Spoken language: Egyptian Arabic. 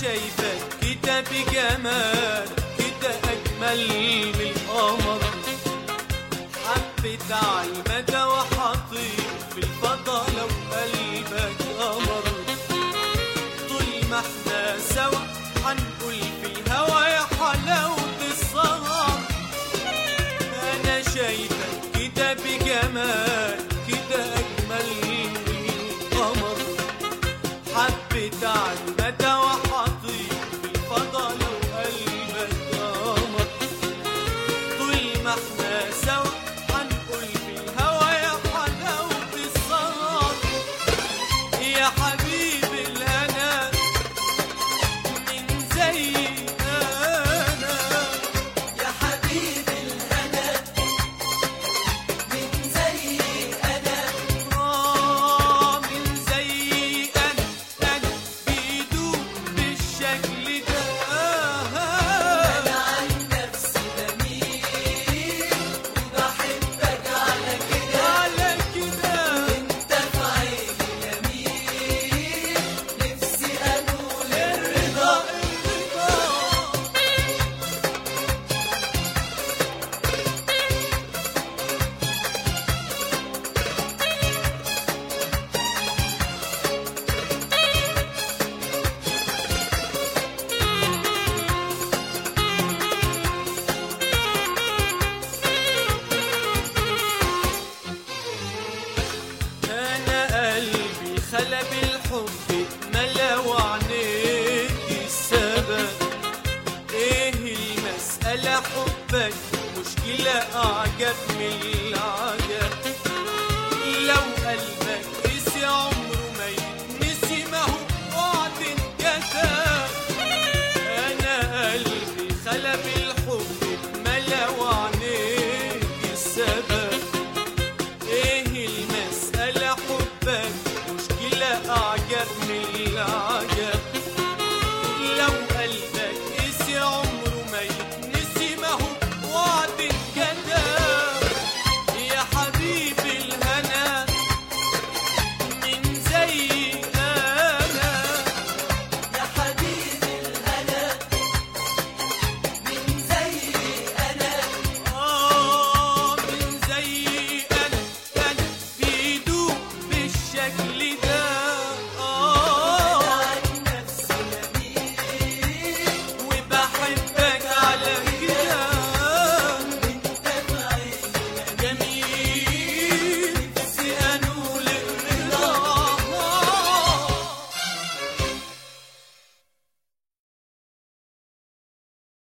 شايفك كده بجمال كده أجمل من القمر حبيت على المدى وحطيت في الفضا لو قلبك قمر طول ما احنا سوا هنقول في الهوا يا حلاوة السهر أنا شايفك كده بجمال كده أجمل من القمر حبيت على المدى وحطيت في الفضا لو قلبك قمر طول ما احنا سوا هنقول في الهوا يا حلاوة السهر يا حبيبي الهنا من زي انا يا حبيبي الهنا من زي انا آه من زي انا انا بيدوب بالشكل ده انا عن نفسي بميل وبحبك على كده على كده انت في عيني جميل نفسي اقول الرضا الرضا انا قلبي خلى بالحب اتملى وعينيك السبب ايه المسألة حبك مشكلة اعجب من